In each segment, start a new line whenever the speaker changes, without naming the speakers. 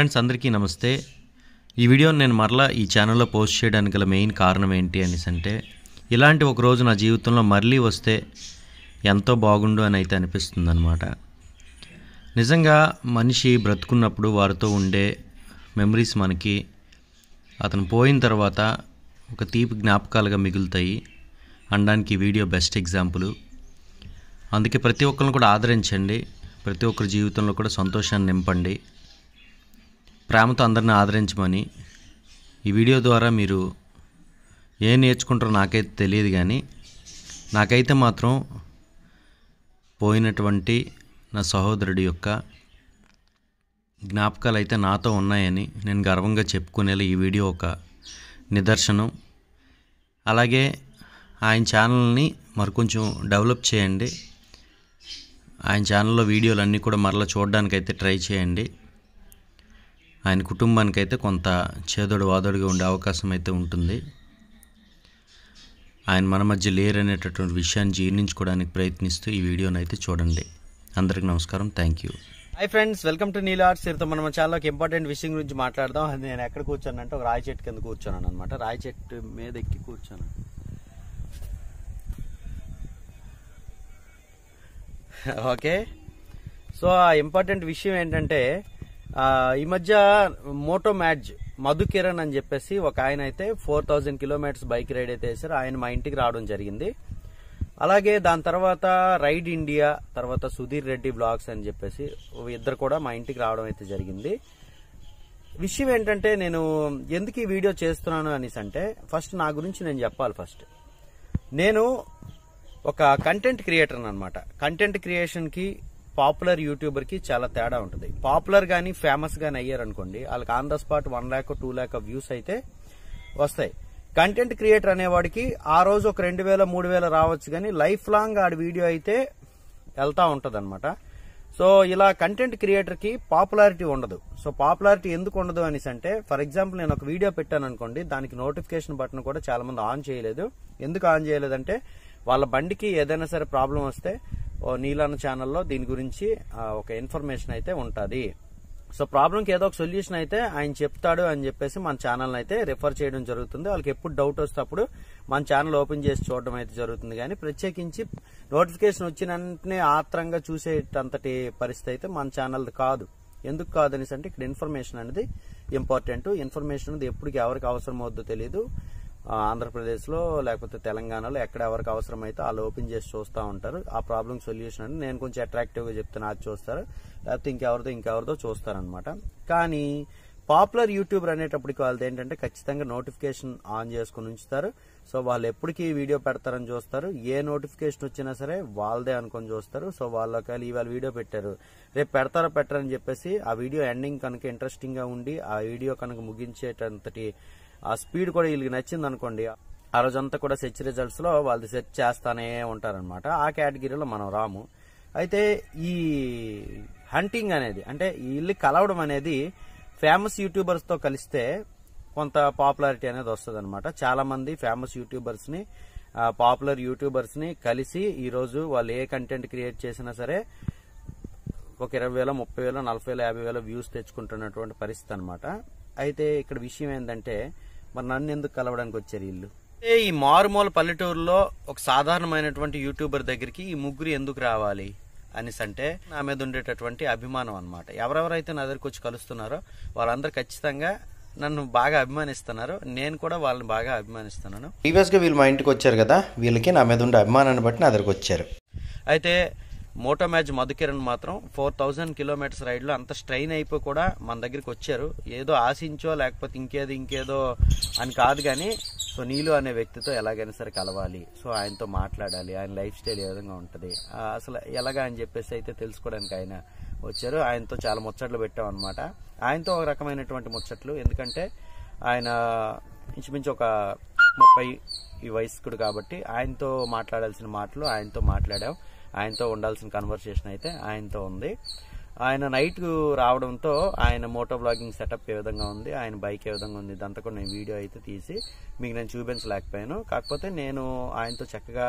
Friends అందరికీ నమస్తే ఈ వీడియోని నేను మరలా ఈ ఛానల్లో పోస్ట్ చేయడానికి గల మెయిన్ కారణం ఏంటి అనేసి అంటే ఇలాంటి ఒక రోజు నా జీవితంలో మళ్ళీ వస్తే ఎంతో బాగుండు అని అయితే అనిపిస్తుంది అనమాట నిజంగా మనిషి బ్రతుకున్నప్పుడు వారితో ఉండే మెమరీస్ మనకి అతను పోయిన తర్వాత ఒక తీపి జ్ఞాపకాలుగా మిగులుతాయి అనడానికి ఈ వీడియో బెస్ట్ ఎగ్జాంపుల్ అందుకే ప్రతి ఒక్కరిని కూడా ఆదరించండి ప్రతి ఒక్కరి జీవితంలో కూడా సంతోషాన్ని నింపండి ప్రేమతో అందరిని ఆదరించమని ఈ వీడియో ద్వారా మీరు ఏం నేర్చుకుంటారో నాకైతే తెలియదు కానీ నాకైతే మాత్రం పోయినటువంటి నా సహోదరుడి యొక్క జ్ఞాపకాలు అయితే నాతో ఉన్నాయని నేను గర్వంగా చెప్పుకునేలా ఈ వీడియో ఒక నిదర్శనం అలాగే ఆయన ఛానల్ని మరికొంచెం డెవలప్ చేయండి ఆయన ఛానల్లో వీడియోలు అన్నీ కూడా మరలా చూడడానికైతే ట్రై చేయండి ఆయన కుటుంబానికి అయితే కొంత చేదోడు వాదోడుగా ఉండే అవకాశం అయితే ఉంటుంది ఆయన మన మధ్య లేరనేటటువంటి విషయాన్ని జీర్ణించుకోవడానికి ప్రయత్నిస్తూ ఈ వీడియోని అయితే చూడండి అందరికి నమస్కారం thank you
hi friends welcome to Neel Arts ఈరోజు మనం ఛానల్ ఒక ఇంపార్టెంట్ విషయం గురించి మాట్లాడదాం అది నేను ఎక్కడ కూర్చోనంటే ఒక రాయి చెట్టు కింద కూర్చోన్నాను అనమాట రాయి చెట్టు మీద ఎక్కి కూర్చోను ఓకే సో ఆ ఇంపార్టెంట్ విషయం ఏంటంటే ఆ, ఈ మధ్య మోటో మ్యాడ్జ్ మధు కిరణ్ అని చెప్పేసి ఒక ఆయన అయితే four thousand kilometres bike ride అయితే వేశారు ఆయన మా ఇంటికి రావడం జరిగింది అలాగే దాని తర్వాత రైడ్ ఇండియా తర్వాత సుధీర్ రెడ్డి బ్లాగ్స్ అని చెప్పేసి ఇద్దరు కూడా మా ఇంటికి రావడం అయితే జరిగింది విషయం ఏంటంటే నేను ఎందుకు ఈ వీడియో చేస్తున్నాను అనేసి అంటే ఫస్ట్ నా గురించి నేను చెప్పాలి ఫస్ట్ నేను ఒక కంటెంట్ క్రియేటర్ అనమాట కంటెంట్ క్రియేషన్ కి పాపులర్ యూట్యూబర్ కి చాలా తేడా ఉంటుంది పాపులర్ గానీ ఫేమస్ గానీ అయ్యారనుకోండి వాళ్ళకి on the spot one lakh two lakh views అయితే వస్తాయి కంటెంట్ క్రియేటర్ అనేవాడికి ఆ రోజు ఒక రెండు వేల మూడు వేల రావచ్చు కానీ లైఫ్ లాంగ్ ఆడి వీడియో అయితే వెళ్తా ఉంటది సో ఇలా కంటెంట్ క్రియేటర్ కి పాపులారిటీ ఉండదు సో పాపులారిటీ ఎందుకు ఉండదు అనేసి అంటే ఫర్ ఎగ్జాంపుల్ నేను ఒక వీడియో పెట్టాను అనుకోండి దానికి నోటిఫికేషన్ బటన్ కూడా చాలా మంది ఆన్ చేయలేదు ఎందుకు ఆన్ చేయలేదంటే వాళ్ళ బండికి ఏదైనా సరే ప్రాబ్లం వస్తే ఓ నీలన్న ఛానల్లో దీని గురించి ఆ, ఒక ఇన్ఫర్మేషన్ అయితే ఉంటుంది సో ప్రాబ్లంకి ఏదో ఒక సొల్యూషన్ అయితే ఆయన చెప్తాడు అని చెప్పేసి మన ఛానల్ అయితే రిఫర్ చేయడం జరుగుతుంది వాళ్ళకి ఎప్పుడు డౌట్ వస్తే అప్పుడు మన ఛానల్ ఓపెన్ చేసి చూడడం అయితే జరుగుతుంది కానీ ప్రత్యేకించి నోటిఫికేషన్ వచ్చిన వెంటనే ఆత్రంగా చూసేటంతటి పరిస్థితి అయితే మన ఛానల్ కాదు ఎందుకు కాదు అనేసి అంటే ఇక్కడ ఇన్ఫర్మేషన్ అనేది ఇంపార్టెంట్ ఇన్ఫర్మేషన్ అనేది ఎప్పటికి ఎవరికి అవసరం అవుద్దో తెలియదు ఆ, ఆంధ్రప్రదేశ్లో లేకపోతే తెలంగాణలో ఎక్కడ ఎవరికి అవసరమైతే వాళ్ళు ఓపెన్ చేసి చూస్తూ ఉంటారు ఆ ప్రాబ్లం సొల్యూషన్ అని నేను కొంచెం అట్రాక్టివ్గా చెప్తే అది చూస్తారు లేకపోతే ఇంకెవరిదో ఇంకెవరిదో చూస్తారనమాట కానీ పాపులర్ యూట్యూబర్ అనేటప్పటికి వాళ్ళది ఏంటంటే ఖచ్చితంగా నోటిఫికేషన్ ఆన్ చేసుకుని ఉంచుతారు సో వాళ్ళు ఎప్పటికీ వీడియో పెడతారని చూస్తారు ఏ నోటిఫికేషన్ వచ్చినా సరే వాళ్ళదే అనుకొని చూస్తారు సో వాళ్ళు ఒకవేళ ఇవాళ వీడియో పెట్టారు రేపు పెడతారో పెట్టరని చెప్పేసి ఆ వీడియో ఎండింగ్ కనుక ఇంట్రెస్టింగ్ గా ఉండి ఆ వీడియో కనుక ముగించేటంతటి ఆ స్పీడ్ కూడా వీళ్ళకి నచ్చింది అనుకోండి ఆ రోజంతా కూడా సెర్చ్ రిజల్ట్స్ లో వాళ్ళు సెర్చ్ చేస్తానే ఉంటారనమాట ఆ కేటగిరీలో మనం రాము అయితే ఈ హంటింగ్ అనేది అంటే వీళ్ళు కలవడం అనేది ఫేమస్ యూట్యూబర్స్ తో కలిస్తే కొంత పాపులారిటీ అనేది వస్తుంది అనమాట చాలా మంది ఫేమస్ యూట్యూబర్స్ ని పాపులర్ యూట్యూబర్స్ ని కలిసి ఈ రోజు వాళ్ళు ఏ కంటెంట్ క్రియేట్ చేసినా సరే ఒక ఇరవై వేల ముప్పై వేల నలభై వేల యాభై వేల వ్యూస్ తెచ్చుకుంటున్నటువంటి పరిస్థితి అనమాట అయితే ఇక్కడ విషయం ఏంటంటే మరి నన్ను ఎందుకు కలవడానికి వచ్చారు వీళ్ళు అయితే ఈ మారుమూల పల్లెటూరులో ఒక సాధారణమైనటువంటి యూట్యూబర్ దగ్గరికి ఈ ముగ్గురు ఎందుకు రావాలి అనేసి అంటే నా మీద ఉండేటటువంటి అభిమానం అనమాట ఎవరెవరైతే నా దగ్గరికి వచ్చి కలుస్తున్నారో వాళ్ళందరూ ఖచ్చితంగా నన్ను బాగా అభిమానిస్తున్నారు నేను కూడా వాళ్ళని బాగా అభిమానిస్తున్నాను
ప్రీవియస్గా వీళ్ళు మా ఇంటికి వచ్చారు కదా వీళ్ళకి నా మీద ఉండే అభిమానాన్ని బట్టి నా దగ్గరికి వచ్చారు
అయితే మోటో మ్యాచ్ మధుకిరణ్ మాత్రం ఫోర్ థౌజండ్ కిలోమీటర్స్ రైడ్ లో అంత స్ట్రైన్ అయిపోయి కూడా మన దగ్గరికి వచ్చారు ఏదో ఆశించో లేకపోతే ఇంకేదో ఇంకేదో అని కాదు కానీ సో నీలు అనే వ్యక్తితో ఎలాగైనా సరే కలవాలి సో ఆయనతో మాట్లాడాలి ఆయన లైఫ్ స్టైల్ ఏ విధంగా ఉంటుంది ఆ, అసలు ఎలాగా అని చెప్పేసి అయితే తెలుసుకోవడానికి ఆయన వచ్చారు ఆయనతో చాలా ముచ్చట్లు పెట్టాం అనమాట ఆయనతో ఒక రకమైనటువంటి ముచ్చట్లు ఎందుకంటే ఆయన ఇంచుమించు ఒక ముప్పై ఈ వయస్కుడు కాబట్టి ఆయనతో మాట్లాడాల్సిన మాటలు ఆయనతో మాట్లాడాం ఆయనతో ఉండాల్సిన కన్వర్సేషన్ అయితే ఆయనతో ఉంది ఆయన నైట్ రావడంతో ఆయన మోటో బ్లాగింగ్ సెటప్ ఏ విధంగా ఉంది ఆయన బైక్ ఏ విధంగా ఉంది ఇదంతా కూడా నేను వీడియో అయితే తీసి మీకు నేను చూపించలేకపోయాను కాకపోతే నేను ఆయనతో చక్కగా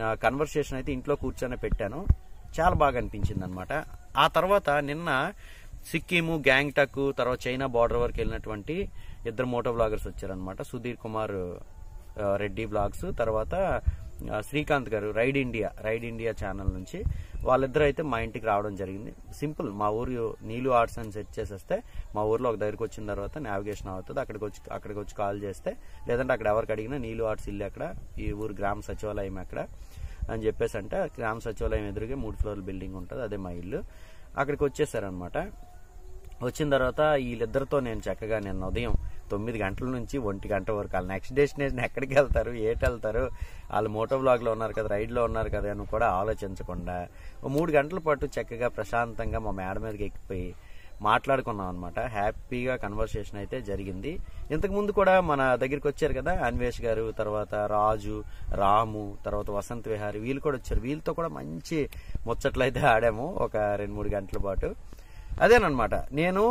కన్వర్సేషన్ అయితే ఇంట్లో కూర్చొని పెట్టాను చాలా బాగా అనిపించింది అనమాట ఆ తర్వాత నిన్న సిక్కిము గ్యాంగ్టక్ తర్వాత చైనా బార్డర్ వరకు వెళ్ళినటువంటి ఇద్దరు మోటో బ్లాగర్స్ వచ్చారనమాట సుధీర్ కుమార్ ఆ, రెడ్డి బ్లాగ్స్ తర్వాత ఆ, Srikanth garu ride India ride India channel నుంచి వాళ్ళిద్దరు అయితే మా ఇంటికి రావడం జరిగింది సింపుల్ మా ఊరు నీలు ఆర్ట్స్ అని సెట్ చేసేస్తే మా ఊర్లో ఒక దగ్గరికి వచ్చిన తర్వాత నావిగేషన్ అవుతుంది అక్కడికి వచ్చి అక్కడికి వచ్చి కాల్ చేస్తే లేదంటే అక్కడ ఎవరికి అడిగినా నీలు ఆర్ట్స్ ఇల్లు ఎక్కడ ఈ ఊరు గ్రామ సచివాలయం ఎక్కడ అని చెప్పేసి అంటే ఆ గ్రామ సచివాలయం ఎదురుగా మూడు ఫ్లోర్ల బిల్డింగ్ ఉంటుంది అదే మా ఇల్లు అక్కడికి వచ్చేసారనమాట వచ్చిన తర్వాత వీళ్ళిద్దరితో నేను చక్కగా నేను ఉదయం తొమ్మిది గంటల నుంచి ఒంటి గంట వరకు వాళ్ళ నెక్స్ట్ డెస్టినేషన్ ఎక్కడికి వెళ్తారు ఏటి వెళ్తారు వాళ్ళు మోటో బ్లాగ్లో ఉన్నారు కదా రైడ్లో ఉన్నారు కదా అని కూడా ఆలోచించకుండా ఓ మూడు గంటల పాటు చక్కగా ప్రశాంతంగా మా మేడ మీదకి ఎక్కిపోయి మాట్లాడుకున్నాం అనమాట హ్యాపీగా కన్వర్సేషన్ అయితే జరిగింది ఇంతకు ముందు కూడా మన దగ్గరికి వచ్చారు కదా అన్వేష్ గారు తర్వాత రాజు రాము తర్వాత వసంత్ విహారి వీళ్ళు కూడా వచ్చారు వీళ్ళతో కూడా మంచి ముచ్చట్లు అయితే ఆడాము ఒక రెండు మూడు గంటల పాటు అదేనమాట నేను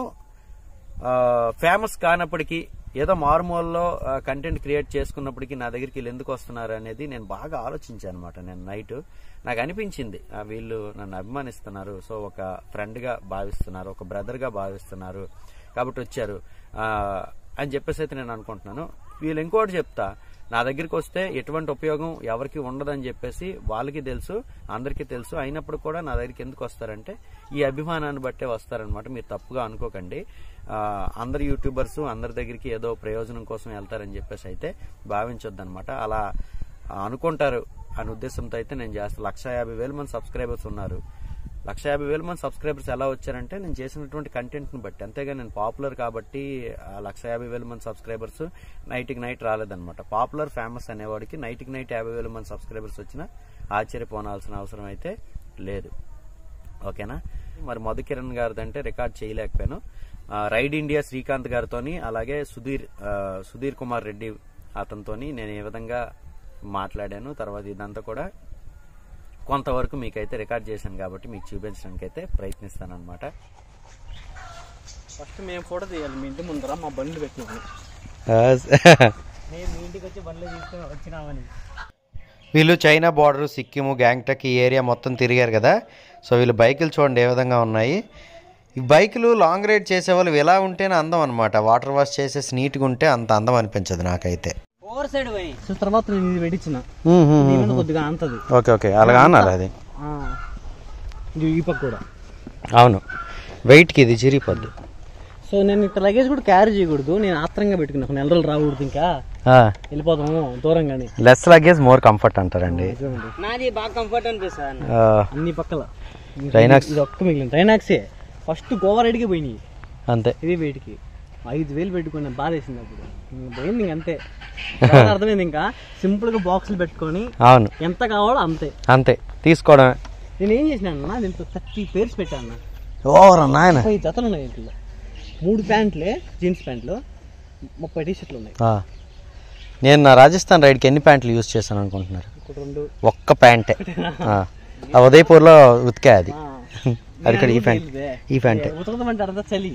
ఫేమస్ కానప్పటికీ ఏదో మారుమూలలో కంటెంట్ క్రియేట్ చేసుకున్నప్పటికీ నా దగ్గరికి వీళ్ళు ఎందుకు వస్తున్నారు అనేది నేను బాగా ఆలోచించాను అనమాట నేను నైట్ నాకు అనిపించింది ఆ, వీళ్ళు నన్ను అభిమానిస్తున్నారు సో ఒక ఫ్రెండ్గా భావిస్తున్నారు ఒక బ్రదర్గా భావిస్తున్నారు కాబట్టి వచ్చారు ఆ, అని చెప్పేసి అయితే నేను అనుకుంటున్నాను వీళ్ళు ఇంకోటి చెప్తా నా దగ్గరికి వస్తే ఎటువంటి ఉపయోగం ఎవరికి ఉండదని చెప్పేసి వాళ్ళకి తెలుసు అందరికీ తెలుసు అయినప్పుడు కూడా నా దగ్గరికి ఎందుకు వస్తారంటే ఈ అభిమానాన్ని బట్టే వస్తారనమాట మీరు తప్పుగా అనుకోకండి ఆ, అందరు యూట్యూబర్స్ అందరి దగ్గరికి ఏదో ప్రయోజనం కోసం వెళ్తారని చెప్పేసి అయితే భావించొద్దు అనమాట అలా ఆ, అనుకుంటారు అనే ఉద్దేశంతో అయితే నేను చేస్తాను లక్ష యాభై వేల మంది సబ్స్క్రైబర్స్ ఉన్నారు లక్ష యాభై వేల మంది సబ్స్క్రైబర్స్ ఎలా వచ్చారంటే నేను చేసినటువంటి కంటెంట్ ని బట్టి అంతేగా నేను పాపులర్ కాబట్టి ఆ లక్ష యాభై వేల మంది సబ్స్క్రైబర్స్ నైట్కి నైట్ రాలేదన్నమాట పాపులర్ ఫేమస్ అనేవాడికి నైట్కి నైట్ యాభై వేల మంది సబ్స్క్రైబర్స్ వచ్చినా ఆశ్చర్యపోనాల్సిన అవసరం అయితే లేదు ఓకేనా మరి మధు కిరణ్ గారిది అంటే రికార్డ్ చేయలేకపోయాను ఆ, రైడ్ ఇండియా శ్రీకాంత్ గారితోని అలాగే సుధీర్ ఆ, సుధీర్ కుమార్ రెడ్డి అతనితోని నేను ఏ విధంగా మాట్లాడాను తర్వాత ఇదంతా కూడా కొంతవరకు మీకైతే రికార్డ్ చేశాను కాబట్టి మీకు చూపించడానికి అయితే ప్రయత్నిస్తాను అనమాట
ఫస్ట్ మేము ఫోటో తీయాలి మీ ఇంటి ముందర మా బండ్లు పెట్టినాము నేను మీ ఇంటికి వచ్చి బండ్లు తీసుకొని వచ్చినామని
వీళ్ళు చైనా బార్డర్ సిక్కిము గ్యాంగ్టక్ ఈ ఏరియా మొత్తం తిరిగారు కదా సో వీళ్ళు బైకులు చూడండి ఏ విధంగా ఉన్నాయి ఈ బైకులు లాంగ్ రైడ్ చేసే వాళ్ళు ఇలా ఉంటేనే అందం అనమాట వాటర్ వాష్ చేసేసి నీట్గా ఉంటే అంత అందం అనిపించదు నాకైతే
ఓవర్ సైడ్ పోయి సో తర్వాత నేను ఇది పెట్టించిన నీ మీద కొద్దిగా అంతది
ఓకే ఓకే అలాగా అన్నారు అది
ఇది ఈ పక్క కూడా
అవును వెయిట్కి ఇది చిరిగిపోద్ది
సో నేను ఇట్లా లగేజ్ కూడా క్యారీ చేయకూడదు నేను ఆత్రంగా పెట్టుకున్నా ఒక నెల రోజులు రాకూడదు ఇంకా వెళ్ళిపోతాము దూరంగానే
లెస్ లగేజ్ మోర్ కంఫర్ట్ అంటారండి
నాది బాగా కంఫర్ట్ అనిపిస్తుంది
ఆ,
అన్ని పక్కల
రైనాక్స్
ఇది ఒక్క మిగిలిన రైనాక్సే ఫస్ట్ గోవా రైడ్కి పోయినాయి
అంతే
ఇది వెయిట్కి ఐదు వేలు పెట్టుకున్నా బాధ వేసింది అప్పుడు ఇంక పోయింది ఇంక అంతే తర్వాత అర్థమైంది ఇంకా సింపుల్ గా బాక్సులు పెట్టుకొని
అవును
ఎంత కావాలో అంతే
అంతే తీసుకోవడమే
నేను ఏం చేసిన అన్న దీంట్లో థర్టీ పేర్స్ పెట్టాను
ఓవర్ నాయన
ముప్పై జతలు ఉన్నాయి ఇంట్లో మూడు ప్యాంట్లే జీన్స్ ప్యాంట్లు ముప్పై టీ షర్ట్లు ఉన్నాయి
ఆ. నేను నా రాజస్థాన్ రైడ్కి ఎన్ని ప్యాంట్లు యూజ్ చేశాను అనుకుంటున్నారు
ఒకటి రెండు
ఒక్క ప్యాంటే ఆ. ఆ ఉదయపూర్లో ఉతికా అది
ఆ.
అది ఇక్కడ ఈ ప్యాంట్
ఇదే.
ఈ ప్యాంటే
ఉతకదమంటే అర్థం చలి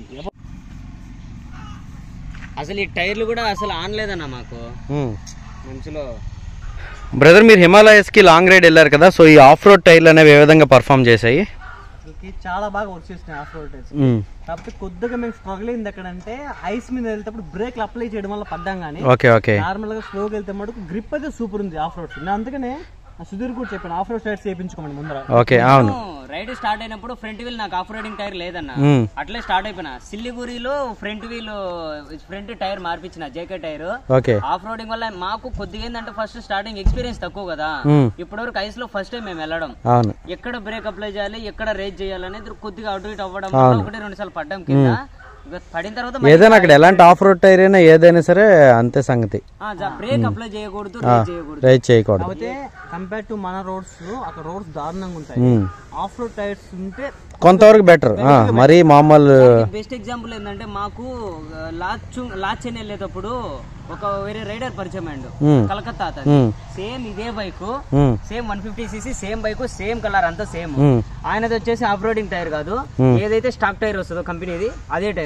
అసలు ఈ టైర్లు కూడా అసలు ఆనలేదన్న మాకు మంచులో
బ్రదర్ మీరు హిమాలయస్కి లాంగ్ రైడ్ వెళ్ళారు కదా సో ఈ ఆఫ్ రోడ్ టైర్లు అనేవి ఏ విధంగా పర్ఫామ్ చేశాయి
చాలా బాగా వర్క్ చేసినాయి ఆఫ్ రోడ్ టైర్స్ కాకపోతే కొద్దిగా మేము స్ట్రగుల్ అయింది ఎక్కడంటే ఐస్ మీద వెళ్తేప్పుడు బ్రేక్లు అప్లై చేయడం వల్ల పడ్డాం కానీ
ఓకే ఓకే
నార్మల్ గా స్లోగా వెళ్తే మటుకు గ్రిప్ అయితే సూపర్ ఉంది ఆఫ్ రోడ్స్ నేను అందుకనే ఆ సుధీర్ కూడా చెప్పాను ఆఫ్ రోడ్ టైర్స్ చేయించుకోమని ముందర
ఓకే అవును
రైడ్ స్టార్ట్ అయినప్పుడు ఫ్రంట్ వీల్ నాకు ఆఫ్ రోడింగ్ టైర్ లేదన్న
మ్మ్.
అట్లే స్టార్ట్ అయిపోయినా సిల్లిగురిలో ఫ్రంట్ వీల్ ఫ్రంట్ టైర్ మార్పించిన JK tyre
okay
off roading వల్ల మాకు కొద్దిగా ఏంటంటే ఫస్ట్ స్టార్టింగ్ ఎక్స్పీరియన్స్ తక్కువ కదా
మ్మ్.
ఇప్పటివరకు ఐస్ లో ఫస్ట్ టైం మేము వెళ్ళడం
అవును
ఎక్కడ బ్రేక్ అప్లై చేయాలి ఎక్కడ రేజ్ చేయాలి అనేది కొద్దిగా అటు ఇటు అవ్వడం వల్ల ఒకటి రెండు సార్లు పడ్డాం కింద ఇక పడిన తర్వాత
ఏదైనా అక్కడ ఎలాంటి ఆఫ్ రోడ్ టైర్ అయినా ఏదైనా సరే అంతే సంగతి
బ్రేక్ అప్లై చేయకూడదు రేజ్ చేయకూడదు
రైడ్ చేయకూడదు
కాకపోతే కంపేర్ టు మన రోడ్స్ అక్కడ రోడ్స్ దారుణంగా ఉంటాయి
మ్మ్.
ఆఫ్ రోడ్ టైర్స్ ఉంటే
కొంతవరకు బెటర్ మరీ మామూలు
బెస్ట్ ఎగ్జాంపుల్ ఏంటంటే మాకు ఆ, లాచ్ లాచ్ అని వెళ్ళేటప్పుడు ఒక వేరే రైడర్ పరిచయం అయ్యిండు
మ్మ్.
కలకత్తా అతను
మ్మ్.
సేమ్ ఇదే బైక్
మ్మ్.
Same one fifty CC same bike same colour అంతా సేమ్
మ్మ్.
ఆయనది వచ్చేసి ఆఫ్ రోడింగ్ టైర్ కాదు ఏదైతే స్టాక్ టైర్ వస్తుందో కంపెనీది అదే టైర్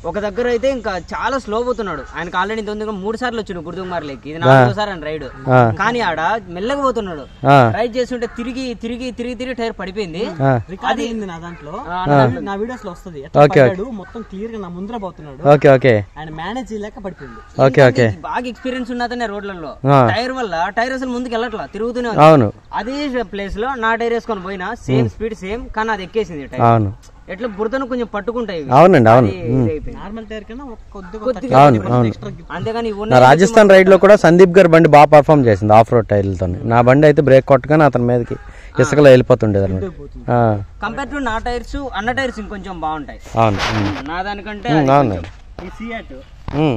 ఒక దగ్గర అయితే ఇంకా చాలా స్లో పోతున్నాడు ఆయనకు ఆల్రెడీ తొందరగా మూడు సార్లు వచ్చిండు గుర్తుకుమార్ లెక్కి ఇది నాలుగో సార్ అని రైడ్ కానీ ఆడ మెల్లగా పోతున్నాడు
ఆ.
రైడ్ చేస్తుంటే తిరిగి తిరిగి తిరిగి తిరిగి టైర్ పడిపోయింది
ఆ.
రికార్డ్ అయింది నా దాంట్లో
ఆ,
నా- నా వీడియోస్ లో వస్తుంది ఎట్లా పడ్డాడు మొత్తం క్లియర్ గా నా ముందర పోతున్నాడు
ఓకే ఓకే
ఆయన మేనేజ్ చేయలేక పడిపోయింది
ఓకే ఓకే
బాగా ఎక్స్పీరియన్స్ ఉన్నతనే రోడ్లలో
ఆ.
టైర్ వల్ల టైర్ అసలు ముందుకు వెళ్ళట్లా తిరుగుతూనే ఉంది
అవును
అదే ప్లేస్ లో నా టైర్ వేసుకొని పోయినా సేమ్ స్పీడ్ సేమ్ కానీ అది ఎక్కేసింది టైర్
అవును
ఎట్లా బురదను కొంచెం పట్టుకుంటాయి ఇవి.
అవునండి అవును
అది ఇది అయిపోయింది.
నార్మల్ టైర్ కన్నా ఒక కొద్దిగా
కొద్దిగా
అవును అవును
అంతేగాని ఇవి
నా
ఉన్నాయి
రాజస్థాన్ రైడ్ లో కూడా సందీప్ గారి బండి బాగా పర్ఫామ్ చేసింది ఆఫ్ రోడ్ టైర్లతో నా బండి అయితే బ్రేక్ కొట్టగానే అతని మీదకి ఇసుకలో వెళ్ళిపోతుండేది అనమాట
కంపేర్ టు నా టైర్స్ అన్న టైర్స్ ఇంకొంచెం బాగుంటాయి
అవును ఉమ్.
నా దానికంటే
ఉమ్,
అది
అవును
కొంచెం-
ఈ సియాట్
ఉమ్.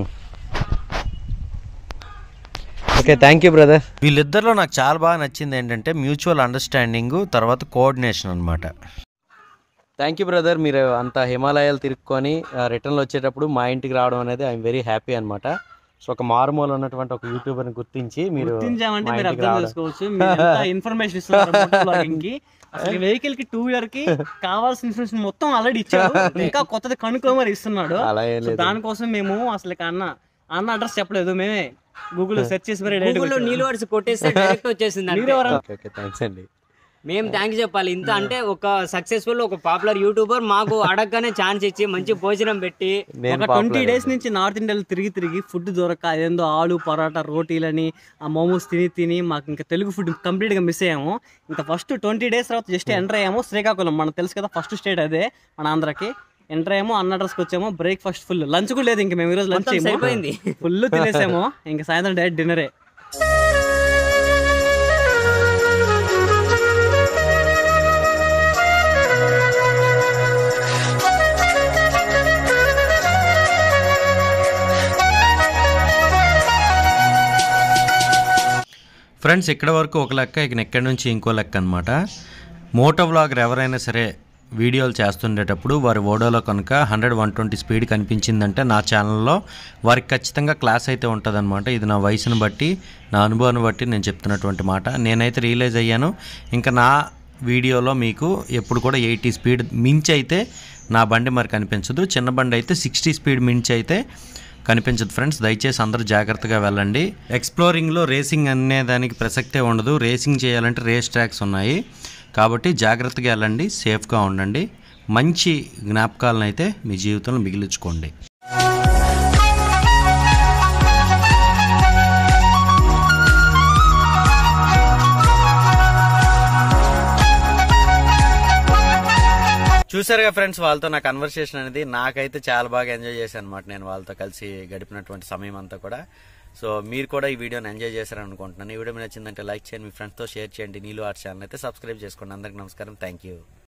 ఓకే థ్యాంక్ యూ బ్రదర్
వీళ్ళిద్దరిలో నాకు చాలా బాగా నచ్చింది ఏంటంటే మ్యూచువల్ అండర్స్టాండింగ్ తర్వాత కోఆర్డినేషన్ అనమాట
థ్యాంక్ యూ బ్రదర్ మీరు అంత హిమాలయాలు తిరుక్కొని రిటర్న్లో వచ్చేటప్పుడు మా ఇంటికి రావడం అనేది ఐఎమ్ వెరీ హ్యాపీ అనమాట సో ఒక మారుమూల ఉన్నటువంటి ఒక యూట్యూబర్ని గుర్తించి మీరు
గుర్తించామంటే
మా
మీరు
ఇంటికి
అర్థం
రావడం.
చేసుకోవచ్చు మీరు ఎంత ఇన్ఫర్మేషన్ ఇస్తున్నారు motor vlogging కి అసలు వెహికల్ కి టూ వీలర్ కి కావాల్సిన ఇన్ఫర్మేషన్ మొత్తం ఆల్రెడీ ఇచ్చాడు ఇంకా కొత్తది కనుక్కోమని ఇస్తున్నాడు
అలా ఏం
సో
లేదు
దానికోసం మేము అసలు ఇక అన్న అన్న అడ్రస్ చెప్పలేదు మేమే గూగుల్ సెర్చ్ చేసి మరి
Google లో నీళ్ళు వడిసి కొట్టేస్తే డైరెక్ట్ వచ్చేసింది అంతే.
ఓకే ఓకే థ్యాంక్స్ అండి
మేము థ్యాంక్స్ చెప్పాలి ఇంత అంటే ఒక సక్సెస్ఫుల్ ఒక పాపులర్ యూట్యూబర్ మాకు అడగగానే ఛాన్స్ ఇచ్చి మంచి భోజనం పెట్టి
నేను
ఒక ట్వంటీ డేస్ నుంచి నార్త్ ఇండియాలో తిరిగి తిరిగి ఫుడ్ దొరక అదేందో ఆలు పరోటా రోటీలని ఆ మోమోస్ తిని తిని మాకు ఇంకా తెలుగు ఫుడ్ కంప్లీట్ గా మిస్ అయ్యాము ఇంకా ఫస్ట్ ట్వంటీ డేస్ తర్వాత జస్ట్ ఎంటర్ అయ్యాము శ్రీకాకుళం మనకు తెలుసు కదా ఫస్ట్ స్టేట్ అదే మన ఆంధ్రాకి ఎంటర్ అయ్యాము అన్న డ్రెస్కి వచ్చాము బ్రేక్ఫాస్ట్ ఫుల్ లంచ్ కూడా లేదు ఇంకా మేము ఈరోజు లంచ్
మొత్తం సరిపోయింది.
ఫుల్ తినేసాము ఇంకా సాయంత్రం డైరెక్ట్ డిన్నరే
ఫ్రెండ్స్ ఇక్కడ వరకు ఒక లెక్క ఇక ఎక్కడి నుంచి ఇంకో లెక్క అనమాట మోటో వ్లాగర్ ఎవరైనా సరే వీడియోలు చేస్తుండేటప్పుడు వారి ఓడోలో కనుక హండ్రెడ్ వన్ ట్వంటీ స్పీడ్ కనిపించిందంటే నా ఛానల్లో వారికి ఖచ్చితంగా క్లాస్ అయితే ఉంటుందన్నమాట ఇది నా వయసును బట్టి నా అనుభవాన్ని బట్టి నేను చెప్తున్నటువంటి మాట నేనైతే రియలైజ్ అయ్యాను ఇంకా నా వీడియోలో మీకు ఎప్పుడు కూడా ఎయిటీ స్పీడ్ మించి అయితే నా బండి మరి కనిపించదు చిన్న బండి అయితే సిక్స్టీ స్పీడ్ మించి అయితే కనిపించదు ఫ్రెండ్స్ దయచేసి అందరూ జాగ్రత్తగా వెళ్ళండి ఎక్స్ప్లోరింగ్లో రేసింగ్ అనే దానికి ప్రసక్తే ఉండదు రేసింగ్ చేయాలంటే రేస్ ట్రాక్స్ ఉన్నాయి కాబట్టి జాగ్రత్తగా వెళ్ళండి సేఫ్గా ఉండండి మంచి జ్ఞాపకాలను అయితే మీ జీవితంలో మిగిలించుకోండి
చూసారుగా ఫ్రెండ్స్ వాళ్ళతో నా కన్వర్సేషన్ అనేది నాకైతే చాలా బాగా ఎంజాయ్ చేశాను అనమాట నేను వాళ్ళతో కలిసి గడిపినటువంటి సమయం అంతా కూడా సో మీరు కూడా ఈ వీడియోని ఎంజాయ్ చేశారని అనుకుంటున్నాను ఈ వీడియో మీకు నచ్చిందంటే లైక్ చేయండి మీ ఫ్రెండ్స్తో షేర్ చేయండి నీళ్ళు ఆర్ట్ ఛానల్ అయితే సబ్స్క్రైబ్ చేసుకోండి అందరికి నమస్కారం థ్యాంక్ యూ